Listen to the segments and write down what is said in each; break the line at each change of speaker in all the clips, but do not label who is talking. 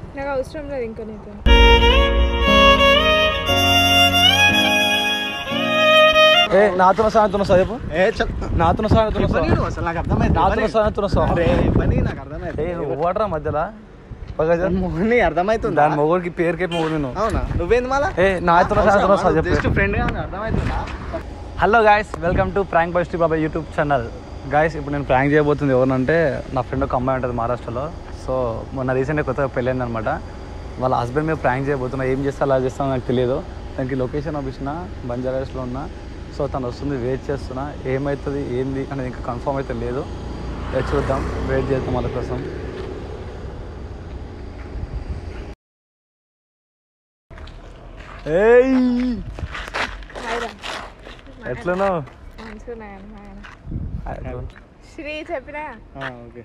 నాకు అవసరం లేదు ఇంకా నీతో
ఏ నాతో సాయంత్రం చదువు
ఏ చల్
నాతో సాయంత్రం
ఇవ్వని నువ్వు అసలు నాకు అర్థమైంది
నాతో
ఇవ్వని.
సాయంత్రం
అరే ఇవ్వని నాకు అర్థమైంది
ఏ ఓడరా మధ్యలో పగజ
మొహని అర్థమవుతుంది
దాని మొగుడికి పేరుకే మొగుడు నేను
అవునా నువ్వేంది మళ్ళా
ఏ నాతో సాయంత్రం
జస్ట్
చెప్పు
ఫ్రెండ్ గా అర్థమవుతుందా
hello guys welcome to prank బస్టీ బాబాయ్ యూట్యూబ్ ఛానల్ గాయస్ ఇప్పుడు నేను ప్రాంక్ చేయబోతుంది ఎవరంటే నా ఫ్రెండ్ ఒక అమ్మాయి ఉంటుంది మహారాష్ట్రలో సో మొన్న రీసెంట్గా కొత్తగా పెళ్ళైంది అనమాట వాళ్ళ హస్బెండ్ మీద ప్రాంక్ చేయబోతున్నా ఏం చేస్తా అలా చేస్తా నాకు తెలియదు దానికి లొకేషన్ పంపించిన బంజారాస్లో ఉన్నా సో తను వస్తుంది వెయిట్ చేస్తున్నా ఏమవుతుంది ఏంది అనేది ఇంకా కన్ఫర్మ్ అయితే లేదు ఏ చూద్దాం వెయిట్ చేద్దాం వాళ్ళ కోసం ఏయ్
హాయ్రా
ఎట్లనో
మంచిగా ఉన్నాయన్న హాయ్ శ్రీ చెప్పినా
ఓకే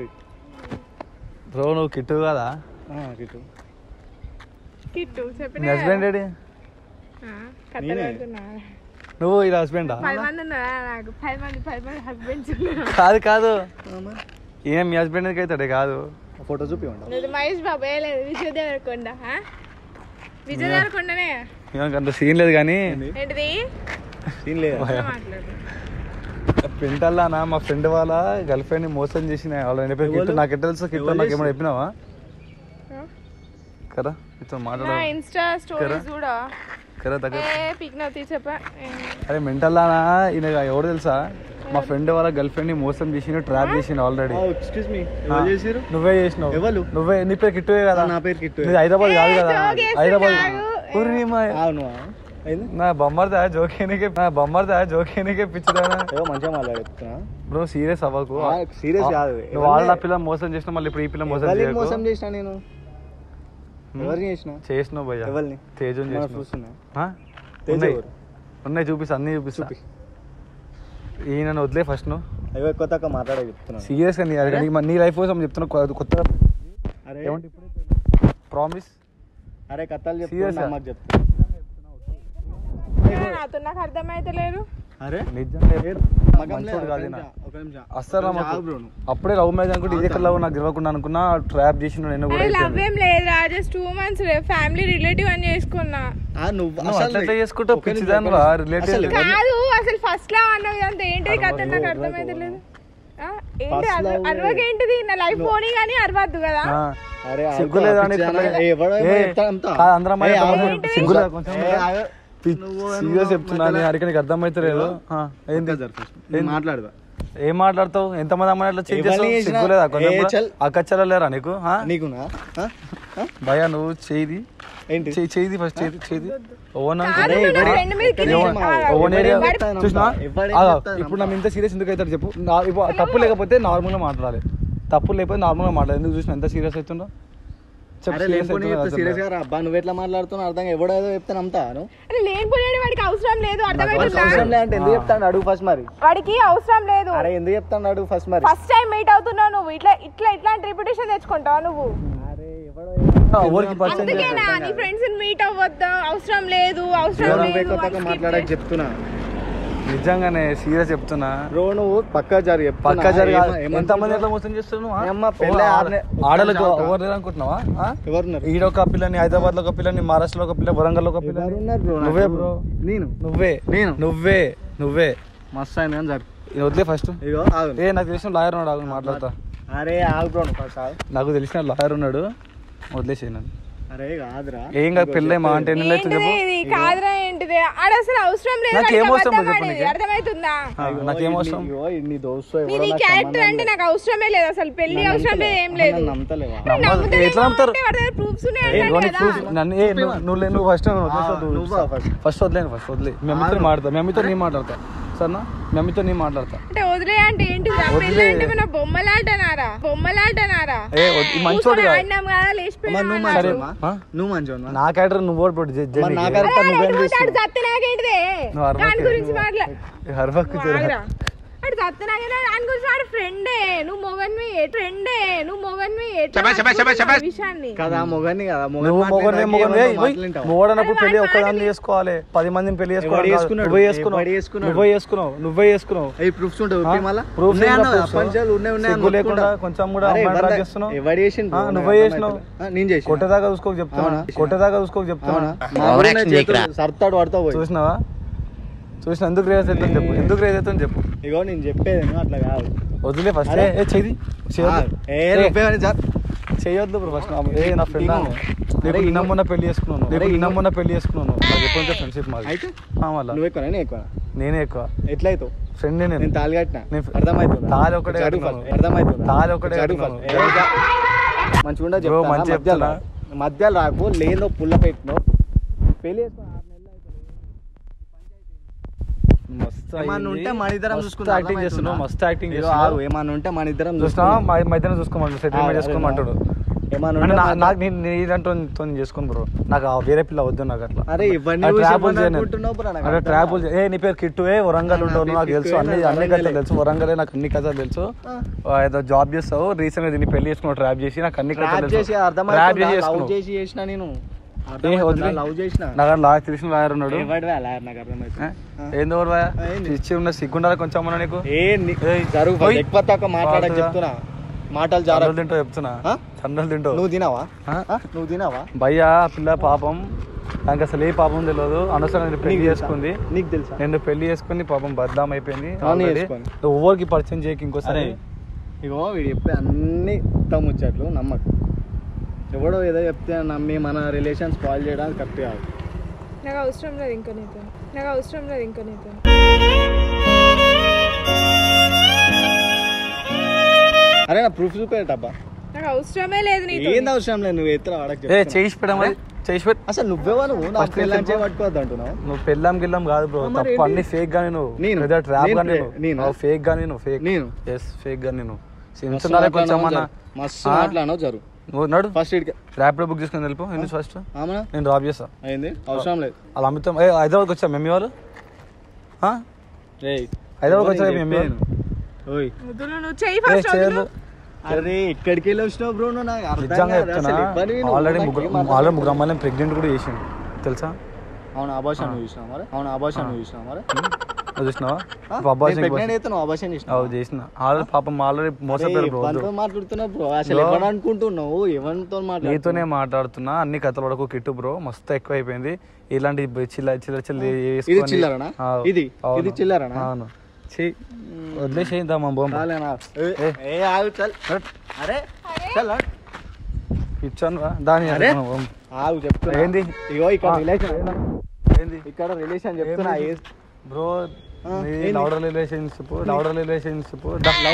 బ్రో నువ్వు కిట్టు కదా
కిట్టు
కిట్టు
నీ
చెప్పినా
హస్బెండ్ ఏడి
కథలు
నేనే.
పడుతున్నా
నువ్వు ఈ హస్బెండా
పది మంది ఉన్నారా నాకు పది మంది పది మంది హస్బెండ్స్ ఉన్నారు
కాదు కాదు ఈయన మీ హస్బెండ్ అవుతాడే కాదు
ఫోటో చూపిమంట
లేదు మహేష్ బాబు ఏ లేదు విజయ్ దేవరకొండ ఆ? విజయ్ దేవరకొండనే
ఈయనకి అంత సీన్ లేదు కానీ
ఏంటిది
సీన్ లేదు
మాట్లాడు
పెంటల్లానా మా ఫ్రెండ్ వాళ్ళ గర్ల్ ఫ్రెండ్ ని మోసం చేసిన వాళ్ళ పేరు కిట్టు నాకు ఎట్ట తెలుసు కిట్టు
ఎవరు
నాకు ఏమైనా చెప్పినావా
ఆ?
కదా ఇతను
నా
మాట్లాడ
ఇన్స్టా స్టోరీస్ కూడా
కదా దగ్గర
ఏ పిక్ నవ్వుతీ చెప్ప
అరే మెంటల్లానా ఈయన ఎవరు తెలుసా మా ఫ్రెండ్ వాళ్ళ గర్ల్ ఫ్రెండ్ ని మోసం చేసిన ట్రాప్ చేసిన ఆల్రెడీ
ఎక్స్క్యూజ్ మీ ఎవరు చేసిరు
నువ్వే చేసినావు
ఎవరు?
నువ్వే నీ పేరు కిట్టువే కదా
నా పేరు కిట్టు
నీది హైదరాబాద్ కాదు కదా
జోకేస్తున్నా
హైదరాబాద్
ఆగు.
ఊరి మా
అవును అయింది
నా బొమ్మర్దా జోకేనికే నా బొమ్మర్దా జోకేనికే పిచ్చిదానా
ఏదో మంచిగా మాట్లాడుతున్నా
బ్రో సీరియస్ అవ్వకు
సీరియస్ కాదు
నువ్వు వాళ్ళ పిల్ల మోసం చేసిన మళ్ళీ ఇప్పుడు ఈ పిల్ల మోసం
ఎవరిని
చేయకు.
మోసం చేసిన నేను ఎవరిని చేసిన
చేసినావు భయ్యా
ఎవరిని
తేజం
మన
చేసినావు
చూస్తున్నా
ఆ?
తేజ
ఉన్నాయి
ఎవరు?
ఉన్నాయి చూపిస్తా అన్ని చూపిస్తా
చూపి.
ఈయన వదిలే ఫస్ట్ నువ్వు
అయ్యో ఎక్కువ తక్కువ మాట్లాడే చెప్తున్నాను
సీరియస్గా నీ నీ- నీ లైఫ్ కోసం చెప్తున్నా కొ- కొత్తగా
అరే
ఏమంటే ప్రామిస్
అరే కథలు
Serious
చెప్తున్నా
ఆ?
మాకు చెప్తున్నా
నాతో నాకు అర్థమైతే లేదు
అరే
నిజంగా
మగం
మంచోడు
లేదు,
కాదు
ఒక
ఈయన.
నిమిషం, ఒక నిమిషం.
అస్సలు
కొంచెం
నమ్మకు.
ఆగు bro నువ్వు.
అప్పుడే లవ్ మ్యారేజ్ అనుకుంటే ఇదే లవ్ నాకు తెలియకుండా అనుకున్నా ట్రాప్ చేసిన నేను కూడా
అరే లవ్
అయిపోయింది.
ఏం లేదు just two months family relative అని చేసుకున్నా
ఆ, నువ్వు
నువ్వు
అసలు
అట్లా ఎట్లా చేసుకుంటావు?
ఒక నిమిషం,
పిచ్చిదాన్ని
ఒక
రా,
నిమిషం.
relative
అసలు
లేదు.
కాదు అసలు ఫస్ట్ లా అన్నది అంత ఏంటిది కథ నాకు అర్థమైతే లేదు ఆ, ఏంటి
First
అర్వ-
love
అరవకేంటిది నా లైఫ్ పోనీ కానీ అరవద్దు కదా
ఆ.
అరే ఆగు,
సిగ్గులేదా అని
పిచ్చి
ఇట్లా-
అన్న, ఏ, ఎవడో ఏమో
ఏ,
చెప్తాడు అంతా.
కాదు, అందరం
ఏ,
అమ్మాయిలు
ఆగు.
చెప్తారు. సిగ్గులేదా కొంచెం
ఏ, ఆగు.
సీరియస్ చెప్తున్నా అని హరికి నీకు అర్థమైతే లేదు ఆ, ఏంది
ఒక్క జర first. నువ్వు మాట్లాడదా
ఏం మాట్లాడతావు ఎంతమంది అమ్మాయి అట్లా చేంజ్
ఎవరిని
చేస్తావు
చేసినా-
సిగ్గులేదా కొంచెం
ఏ
కూడా?
చల్.
అక్కచ్చలా లేరా నీకు ఆ?
నీకునా ఆ? ఆ?
భయ్యా నువ్వు చేయి
ఏంటి
చేయి చేయి ఫస్ట్ చేయి చేయి ఓన్
కాదు,
అరే,
నా
ఎవరి-
friend మీదకి
ఒక్క
నేను-
నిమిషం
ఆ,
ఆగు.
ఓన్
ఎవరేం
ఏరియా
చెప్తాను
చూసినా
నమ్మా? ఎవరేం
ఆగు,
చెప్తాను
ఇప్పుడు నన్ను ఇంత సీరియస్ ఎందుకు అవుతాడు చెప్పు నా- ఇప్పుడు తప్పు లేకపోతే నార్మల్ గా మాట్లాడాలి తప్పు లేకపోతే నార్మల్ గా మాట్లాడాలి ఎందుకు చూసిన ఎంత సీరియస్ అవుతుందో చెప్పు
అరే
serious
లేకపోతే
అవుతుందో
చెప్తా సీరియస్
అర్థం
గా రా అబ్బా నువ్వు ఎట్లా మాట్లాడుతున్నావు అర్థం ఎవడో ఏదో చెప్తే నమ్ముతాను
అరే లేని పోలేడు వాడికి అవసరం లేదు అర్థమైతుందా
అవసరం లే అంటే ఎందుకు చెప్తాను అడుగు ఫస్ట్ మరి
వాడికి అవసరం లేదు
అరే ఎందుకు చెప్తాను అడుగు ఫస్ట్ మరి
ఫస్ట్ టైం మీట్ అవుతున్నావు నువ్వు ఇట్లా ఇట్లా ఇట్లాంటి రిపిటేషన్ తెచ్చుకుంటావు నువ్వు
అరే ఎవడో
లేదు. ఎవరికి పరిచయం
అందుకేనా నీ ఫ్రెండ్స్ మీట్ అవ్వద్దు అవసరం లేదు అవసరం
ఎవరో
లేదు
ఎక్కువ తక్కువ
అని
మాట్లాడక
skip
చెప్తున్నా
నిజంగా సీరియస్ చెప్తున్నా
బ్రో నువ్వు పక్కా జరి చెప్తున్నా.
పక్క జరిగా
ఏమ- ఏమనుకుంటున్నావు?
ఎంతమంది ఎట్లా మోసం చేస్తున్నావు ఆ?
ఏమ్మా, పెళ్ళి
ఓ,
ఆడనే-
ఆడలకు
ఒక్క
ఎవరు లేరు అనుకుంటున్నావా ఆ?
ఎవరున్నారు
ఈడ ఒక పిల్లని హైదరాబాద్ లో ఒక పిల్లని మహారాష్ట్రలో ఒక పిల్ల వరంగల్ లో ఒక పిల్లని
ఎవరున్నారు బ్రో
నువ్వే
నాకు?
బ్రో
నేను
నువ్వే
నేను?
నువ్వే నువ్వే
మస్తు అయింది కానీ జరి
ఇది వదిలే ఫస్ట్
ఇగో ఆగు
ఏ నాకు తెలిసిన లాయర్ ఉన్నాడు ఆగు మాట్లాడతా
అరే ఆగు బ్రో నువ్వు ఫస్ట్ ఆగు
నాకు తెలిసిన లాయర్ ఉన్నాడు వదిలేసేయి నన్ను
అరే కాదురా
ఏం కాదు పెళ్ళే మా అంటే ఎన్ని లైఫ్
ఏంటిది
చెప్పు
ఇది కాదురా ఏంటిది ఆడ అసలు అవసరం లేదు
నాకు
వాడికి
ఏం అవసరం
అబద్ధం
లేదు చెప్పు
ఆడేది.
నీకు?
అర్థమవుతుందా
ఆ, నాకేం అవసరం
ఇగో ఇన్ని దోస్తు
మీది క్యారెక్టర్ అంటే నాకు అవసరమే లేదు అసలు పెళ్లి అవసరం లేదు ఏం లేదు
నమ్మతలేవా
నమ్మదు. ఎట్లా నమ్ముతారు
ప్రూఫ్స్
ఏ,
ఉన్నాయి
నువ్వు
కదా
చూసి- నన్ను ఏ, నువ్వు- నువ్వు లే- నువ్వు ఫస్ట్
నువ్వు ఫస్ట్
ఫస్ట్ వదిలేను ఫస్ట్ వదిలే మీ అమ్మతో మాట్లాడతా మీ అమ్మతో నీ మాట్లాడతా సరేనా మీ అమ్మతో నీ మాట్లాడతా
అంటే వదిలే అంటే ఏంటి పెళ్లి అంటే మన బొమ్మలాటనారా బొమ్మలాటనారా
ఏ వద్దు, ఈ మంచోడు కాదు.
ఆడినాం కదా
అమ్మ,
లేచిపోయినా
నువ్వు
అన్నాడు.
మంచోడువా?
ఆ?
నువ్వు మంచిగా
నా క్యారెక్టర్ నువ్వు ఓడి పెట్టు జడ్జి
మరి నా
నీకు.
క్యారెక్టర్
అరే,
నువ్వేం
అరే,
చేస్తున్నావు?
వాడు చస్తే నాకేంటిదే
నువ్వు అరవకు.
దాని గురించి మాట్లా
హర్వక్కు
ఆగురా. వాడు సత్యనారాయణ దాని గురించి వాడు ఫ్రెండే నువ్వు మొగన్వి ఫ్రెండే నువ్వు మొగన్వి విషయాన్ని
కదా మొగని కదా మొగని
నువ్వు మొగనే
మాట్లాడినాక
మొగనే
ఏమన్నా మాట్లాడింటావా?
మొగడనప్పుడు పెళ్లి ఒక్కదాన్ని చేసుకోవాలి పది మందిని పెళ్లి చేసుకోవాలి
ఎవడు చేసుకున్నాడు?
నువ్వే చేసుకున్నావు
ఎవడు చేసుకున్నాడు?
నువ్వే చేసుకున్నావు నువ్వే చేసుకున్నావు
అవి proofs ఉంటాయి,
ఆ?
ఒప్పి మళ్ళా?
Proofs
ఉన్నాయి
ఏంట్రా
అన్న,
proofs?
ప్రపంచాలు ఉన్నాయి, ఉన్నాయి అని
సిగ్గు లేకుండా
ఒప్పుకుంటా.
కొంచెం కూడా
అరే,
అమ్మాయిని
ఎవరు
డ్రాప్
దా-
చేస్తున్నావు?
ఎవడు చేసిండు
ఆ,
బ్రో?
నువ్వే
నాకు
చేసినావు.
అర్థమవుతలే. ఆ, నేను చేసిన
కొట్టేదాకా చూసుకోక చెప్తున్నా
అవునా?
కొట్టేదాకా చూసుకోక చెప్తున్నా
అవునా? మా ఊరిలో చేతులు సర్తాడు పడతావు పోయి.
చూసినావా చూసిన ఎందుకు రేజ్ అవుతుంది చెప్పు ఎందుకు రేజ్ అవుతుంది చెప్పు
ఇగో నేను చెప్పేది ఏమో అట్లా కాదు
వదిలే ఫస్ట్
అరే.
ఏ చెయ్యి
ఆ, ఏ నువ్వేమని సార్
చేయొద్దు బ్రో ఫస్ట్ ఏ నా ఫ్రెండ్
ఇగో.
నీకు
అరే,
నిన్న
ఇగో.
మొన్న పెళ్లి చేసుకున్నాను
అరే,
నీకు నిన్న
ఇగో.
మొన్న పెళ్లి చేసుకున్నాను నాకు ఎప్పుడు ఫ్రెండ్షిప్ మాది
అయితే
ఆ, మళ్ళా
నువ్వు ఎక్కువ నేను ఎక్కువ
నేనే ఎక్కువ
ఎట్లా అవుతావు
ఫ్రెండ్
నేను
నేను
తాళి కట్టిన
నేను-
అర్థమవుతుందా
తాళి ఒకటే
చదువు
కట్టినాను.
ఫస్ట్. అర్థమవుతుందా
తాళి ఒకటే
చదువు
కట్టినాను.
ఫస్ట్. ఏ, జా- మంచిగా ఉండదు
బ్రో,
చెప్తానా?
మంచి
మధ్యలో
చెప్తున్నా.
రా. మధ్యలో రాకు లేదో పుల్ల పెట్టినావు పెళ్లి చేసుకో, ఆరు నెలలు అవుతుంది.
మస్తు
ఏమన్నా ఉంటే మన ఇద్దరం
మస్తు
చూసుకుందాం,
యాక్టింగ్ చేస్తున్నావు
అర్థమవుతుందా?
మస్తు యాక్టింగ్
ఇదిగో
చేస్తున్నావు
ఆగు, ఏమన్నా ఉంటే మన ఇద్దరం
చూసినావా
చూసుకుందాం.
మా మధ్యన చూసుకోమంటాడు సెటిల్మెంట్
అరే,
చేసుకోమంటాడు
ఏమన్నా
అంటే
ఉంటే
నా-
మన-
నాకు నేను నేను ఇదంటూ తో చేసుకోను బ్రో నాకు ఆ వేరే పిల్ల వద్దు నాకు అట్లా
అరే ఇవన్నీ
ఆ
చూసి
ట్రాపులు
ఇవన్నీ
చేయను.
అనుకుంటున్నావు బ్రో, నాకు
అరే
అర్థం
ట్రాపులు
కాదు.
చే- ఏ నీ పేరు కిట్టు ఏ వరంగల్
నా
ఉంటావు
పేరు
నాకు తెలుసు
కిట్టు,
అన్ని
నాకు
అన్ని
వరంగలే.
కథలు తెలుసు వరంగలే నాకు అన్ని కథలు తెలుసు
ఆ.
ఆ, ఏదో జాబ్ చేస్తావు రీసెంట్ గా దీన్ని పెళ్లి చేసుకున్నావు ట్రాప్ చేసి నాకు అన్ని కథలు
ట్రాప్
తెలుసు
చేసి
ట్రాప్
అర్థమైందా
చేసి
లవ్
చేసుకున్నావు
చేసి చేసిన నేను
ఏ వదిలే.
లవ్ చేసిన
నాకు లాయర్ తెలిసిన లాయర్ ఉన్నాడు
ఎవడివే అలా నాకు అర్థమవుతుంది
ఏ? ఏందో ఎవరు భయ?
ఆ, ఏంది?
ఇచ్చి ఉన్న సిగ్గుండాలి కొంచెం అన్న నీకు
ఏ ని-
ఏయ్,
జరుగు
ఓయ్.
ఎక్కువ తక్కువ మాట్లాడక
పాడుతుందా?
చెప్తున్నా మాటలు జార
చండలు తింటావు చెప్తున్నా
ఆ?
చండలు తింటావు
నువ్వు తినావా
ఆ?
ఆ? నువ్వు తినావా
భయ్యా ఆ పిల్ల పాపం నాకు అసలు ఏ పాపం తెలియదు అనవసరం నేను పెళ్లి
నీకు తెలుసా?
చేసుకుంది
నీకు తెలుసా
నేను పెళ్లి చేసుకుని పాపం బద్దాం అయిపోయింది
ఆ, నీ
already.
చేసుకొని.
నువ్వు ఎవరికి పరిచయం చేయక ఇంకోసారి
అరే ఇగో వీడు చెప్పే అన్ని ముచ్చట్లు నమ్మకు ఎవడో ఏదో చెప్తే నమ్మి మన రిలేషన్ స్పాయిల్ చేయడానికి కరెక్ట్ కాదు
నాకు అవసరం లేదు ఇంకా నీతో నాకు అవసరం లేదు ఇంకా నీతో
అరే నా ప్రూఫ్ చూపేటబ్బా
నాకు అవసరమే లేదు నీతో
ఏంది అవసరం లేదు నువ్వు ఎత్తురా వాడకి
ఏ చేసి పెట్టమని చేసి పెట్
అసలు నువ్వేవా నువ్వు నా
First
పిల్లని
చెప్పు.
చేయబట్టుకోవద్దు అంటున్నావు
నువ్వు పెళ్ళాం గిల్లం కాదు బ్రో
ఆ, మరి
తప్పు
ఏంటి?
అన్ని ఫేక్ గా నేను
నేను?
లేదా ట్రాప్ గా
నేను
నేను
fake- నేనా?
ఫేక్ గా నేను ఫేక్
నేను
ఎస్ ఫేక్ గా నేను
మస్తు
సిన్సియర్ కొంచెం
మాట్లాడినావు
అన్న
జరు. మస్తు
ఆ?
మాట్లాడినావు జరు
నువ్వు నడు
ఫస్ట్ ఇడికి
ర్యాపిడో బుక్ చేసుకుని వెళ్ళిపో ఎందుకు ఫస్ట్
ఆమనా
నేను డ్రాప్ చేస్తా
అయింది అవసరం లేదు
అలా అమితం ఏ హైదరాబాద్కి వచ్చాం మేము వాళ్ళు ఆ?
రేయ్
హైదరాబాద్కి వచ్చాక
నేను
మేము
చెప్పాను. ఓయ్
వదులు నువ్వు చెయ్యి
ఏ,
ఫస్ట్
చేయొద్దు.
అరే ఎక్కడికి వెళ్ళి వచ్చినావు బ్రో నువ్వు నాకు అర్థం
నిజంగా
కాదు
చెప్తున్నా
అసలు ఇవ్వనివి నువ్వు.
ఆల్రెడీ
నాకు
ముగ్గురు
ఏం అర్థం
ఆల్రెడీ
కాదు.
ముగ్గురు అమ్మాయిని ప్రెగ్నెంట్ కూడా చేసిండు తెలుసా
అవును అబాషన్ నువ్వు చూసినావు మరి అవును అబాషన్ నువ్వు చూసినావు మరి
నువ్వు చూసినావా
ఆ?
అబ్బాయి
నేను pregnant అయితే నువ్వు అబాషన్ చేసినావు
అవు చేసిన ఆల్రెడీ పాపం ఆల్రెడీ మోసపోయారు బ్రో
ఎవరితో మాట్లాడుతున్నావు బ్రో అసలు
బ్రో.
ఎవరు అనుకుంటున్నావు ఎవరితో
నీతోనే
మాట్లాడుతున్నావు
మాట్లాడుతున్నా అన్ని కథలు పడకు కిట్టు బ్రో మస్తు ఎక్కువ అయిపోయింది ఇలాంటి బ- చిల్ల చిల్ల చిల్ల
ఇది చిల్లరనా ఇది ఇది చిల్లరనా
అవును ఛీ, వదిలేసేద్దాం మా బొమ్మ
చాలేనా
ఏ.
ఏ ఆగు చల్ అరే చల్ హట్.
ఇచ్చాను రా దాని
అరే.
మా బొమ్మ.
ఆగు చెప్తున్నా
ఏంది
ఇగో ఇక్కడ
ఆ.
రిలేషన్
ఏంది
ఇక్కడ రిలేషన్ చెప్తున్నా
ఏంది?
ఏ-
బ్రో
ఆ, ఏంది?
లౌడర్ రిలేషన్షిప్ లౌడర్ రిలేషన్షిప్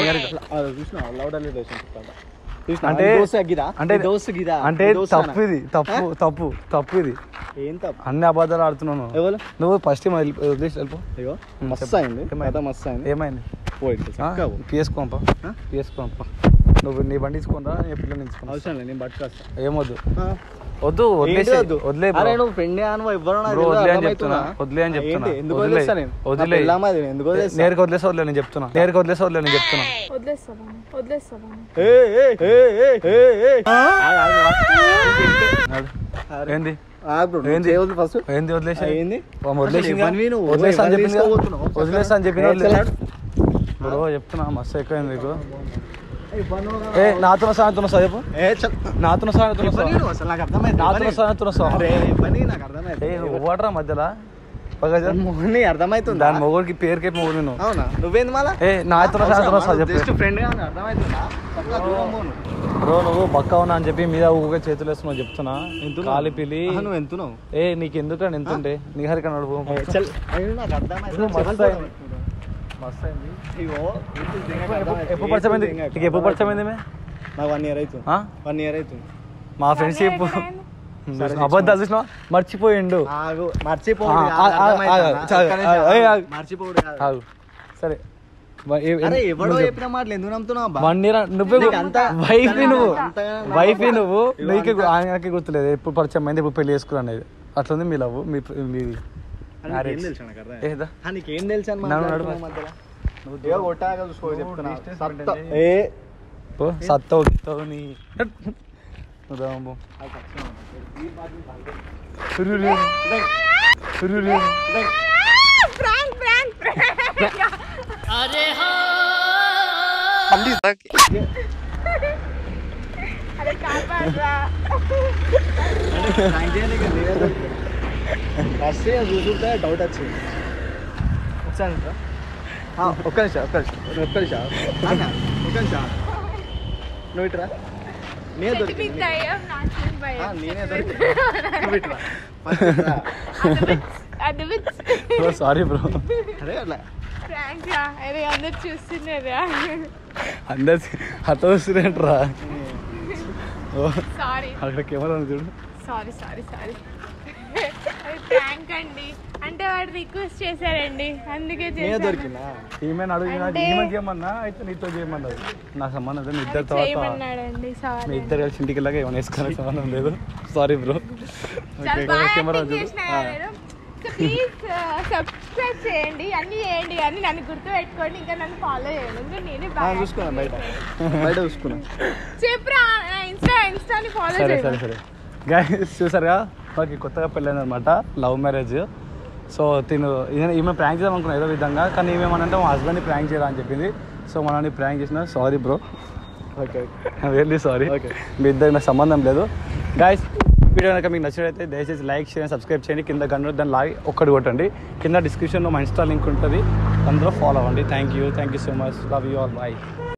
అది చూసినావా లౌడర్ రిలేషన్షిప్ అంట చూసినావా?
అంటే-
ఈ దోస్త్ గిదా
అంటే-
ఈ దోస్త్ గిదా
అంటే
ఈ దోస్త్
తప్పు
అనా?
ఇది తప్పు తప్పు తప్పు ఇది
ఏం తప్పు
అన్ని అబద్ధాలు ఆడుతున్నాను
ఎవరు
నువ్వు ఫస్ట్ వదిలేసి వెళ్ళిపో
ఇగో
ఉమ్,
మస్తు
చెప్పు.
అయింది
ఏమైంది?
కథ మస్తు అయింది
ఏమైంది
పోయింది చక్కగా పో.
పిఎస్కోంపా
ఆ?
పిఎస్కోంపా నువ్వు నీ బండి ఇచ్చుకోనరా నీ పిల్లని ఇచ్చుకోను
అవసరం లేదు నేను పట్టుకొస్తా
ఏమొద్దు
ఆ.
వద్దు
ఏంటి
వదిలేసి
వద్దు?
వదిలే
అరే నువ్వు ఫ్రెండ్ అనుభవ ఎవ్వరో నాకు
బ్రో
తెలియదు,
వదిలే అని
అర్థమవుతుందా?
చెప్తున్నా వదిలే అని
ఆ,
చెప్తున్నా
ఏంటి? ఎందుకు
వదిలే
వదిలేస్తా నేను
వదిలే
నా పెళ్ళాం అది, ఎందుకు వదిలేస్తా?
నేరుగా వదిలేసా వదిలే నేను చెప్తున్నా నేరుగా వదిలేసా వదిలే నేను చెప్తున్నా
వదిలేస్తావా వదిలేస్తావా
ఏయ్, ఏయ్, ఏయ్, ఏయ్, ఏయ్, ఏయ్. ఆగు, ఆగు, ఆగు.
నడు.
అరే.
ఏంది
ఆగు బ్రో, నువ్వు
ఏంది?
చేయవద్దు ఫస్ట్
ఏంది వదిలేసా
ఆ, ఏంది?
వదిలేసి
అసలు ఎవరివి నువ్వు?
వదిలేసా అని
ఎవరిని
చెప్పింది
తీసుకోబోతున్నావు?
వదిలేసా అని చెప్పింది
ఏ, చల్,
బ్రో చెప్తున్నా మస్తు ఎక్కువైంది నీకు
ఏయ్, పన్ను రా.
ఏ నాతో సాయంత్రం చదువు
ఏ, చల్.
నాతో సాయంత్రం
ఇవ్వని నువ్వు అసలు నాకు అర్థమైంది.
నాతో
ఇవ్వని.
సాయంత్రం
అరే, ఇవ్వని నాకు అర్థమైంది.
ఏ నువ్వు ఓడరా మధ్యలో పగజ
మొహన్ని అర్థమవుతుందా
దాని మొగుడికి పేరుకే మొగుడు నేను
అవునా నువ్వేంది మళ్ళా
ఏ నాతో సాయంత్రం వస్తా చెప్పు
జస్ట్ ఫ్రెండ్ గా ఉంది, అర్థమవుతుందా పక్కా దూరం పోను.
బ్రో నువ్వు బక్క ఉన్నా అని చెప్పి మీద ఊగా చేతులు వేస్తున్నావు చెప్తున్నా
ఎంతున్నావు?
కాలి పిలి
ఆహా, నువ్వు ఎంతున్నావు
ఏ నీకు ఎందుకంటే ఎంత ఉంటే నిహారిక నడుపు
ఏ, చల్. అయ్యో, నాకు అర్థమైంది.
మస్తు అయింది. మస్తు అయింది
ఇగో, ఇప్పుడు దిగక
ఎప్పుడు-
అర్థమైంది.
ఎప్పుడు పరిచయమైంది
దిగక
నీకు ఎప్పుడు పరిచయమైంది మే
నాకు వన్ ఇయర్ అవుతుంది
ఆ?
వన్ ఇయర్ అవుతుంది
మా ఫ్రెండ్షిప్
సరే,
అబద్ధాలు చూసినావా మర్చిపోయిండు
ఆగు మర్చిపోడు
ఆ,
కాదు,
ఆ, ఆ,
అర్థమవుతుందా?
ఆగు, చాలు,
ఒక్క నిమిషం
ఆగు, ఏయ్,
ఆగు.
ఆగు.
మర్చిపోడు కాదు.
ఆగు సరే వ- ఏ-
అరే
నువ్వు
ఎవడో
చెప్పు.
చెప్పిన మాటలు ఎందుకు నమ్ముతున్నావు అబ్బా?
వన్ ఇయర్ నువ్వే
నీకు అంత-
వైఫ్ నువ్వు
అంతగా
వైఫ్ నువ్వు
ఇగో
నీకే
అంత-
ఆయనకి గుర్తులేదు ఎప్పుడు పరిచయం అయింది ఇప్పుడు పెళ్లి చేసుకురా అనేది అట్లుంది మీ లవ్ మీ మీ
ఆ, నీకేం
marriage.
తెలుసు నాకు అర్థం
ఏదా
ఆ, నీకేం తెలుసు అని
నన్ను
మాట్లాడుతున్నావు
నడుపు.
మధ్యలో?
నువ్వు
ఇక కొట్టాక చూసుకో
నువ్వు
చెప్తున్నా
distance
సత్త
maintain
ఏ
పో, సత్తావు గిత్తావు నీ నువ్వు దాము. రు, రు, రు, రు, రు.
ప్రాంక్ ప్రాంక్ ప్రాంక్ అరే కాపాడరా
ఫస్ట్ చూసుకుంటే డౌట్ వచ్చింది ఒకసారి రా. ఆ, ఒక్క నిమిషం ఒక్క నిమిషం ఒక్క నిమిషం నాన్న, ఒక్క నిమిషం నువ్వు ఇట్రా నేను
చెట్టు
దొరికింది
మీద దయ్యం, నాకేం భయం.
ఆ, నేనే
చెట్టు మీద.
దొరికింది నువ్వు ఇట్రా ఫస్ట్ ఇట్రా.
అది విచ్, అది విచ్.
బ్రో సారీ బ్రో
అరే అట్లా
ప్రాంక్ రా అరే అందరు చూస్తున్నారా
అందరు అట్లా వస్తున్నట్రా ఓ
సారీ
అక్కడ కెమెరా ఉంది చూడు
సారీ సారీ సారీ ప్రాంక్ అండి అంటే వాడు రిక్వెస్ట్ చేశారండి అందుకే
నేనే
చేశాను
దొరికిందా
ఈమెను అడిగిన
అంటే-
ఈమె చేయమన్నా అయితే నీతో చేయమన్నది నా సంబంధం లేదు మీ ఇద్దరు
అది
తర్వాత
చేయమన్నాడండి
మీ
సారీ
ఇద్దరు కలిసి ఇంటికి వెళ్ళాక ఏమైనా వేసుకునే సంబంధం లేదు సారీ బ్రో
చాలా బాగా
కెమెరా
యాక్టింగ్
చూడు
చేసిన నేను ప్లీజ్ సబ్స్క్రైబ్ చేయండి అన్ని చేయండి కానీ నన్ను గుర్తు పెట్టుకోండి ఇంకా నన్ను ఫాలో చేయండి ఇంకా నేనే
ఆ,
బాగా
చూసుకున్నాం బయట
acting
బయట చూసుకున్నాం
చేశాను. చెప్పురా నా ఇన్స్టా ఇన్స్టాని ఫాలో
సరే సరే
చేయండి
సరే గైస్ చూసారుగా మాకు కొత్తగా పెళ్ళైంది అనమాట లవ్ మ్యారేజ్ సో తిను ఈయన- ఈమె ప్రాంక్ చేద్దాం అనుకున్నా ఏదో విధంగా కానీ ఈమె ఏమనంటే మా హస్బెండ్ని ప్రాంక్ చేయాలని అని చెప్పింది సో మనల్ని ప్రాంక్ చేసిన sorry bro
okay
really sorry
Okay.
మీ ఇద్దరికి నాకు సంబంధం లేదు గాయస్ వీడియో కనుక మీకు నచ్చినట్లయితే దయచేసి లైక్ చేయండి సబ్స్క్రైబ్ చేయండి కింద గంట దాన్ని లాగి ఒక్కటి కొట్టండి కింద డిస్క్రిప్షన్లో మా ఇన్స్టా లింక్ ఉంటుంది అందులో ఫాలో అవ్వండి thank you thank you so much love you all bye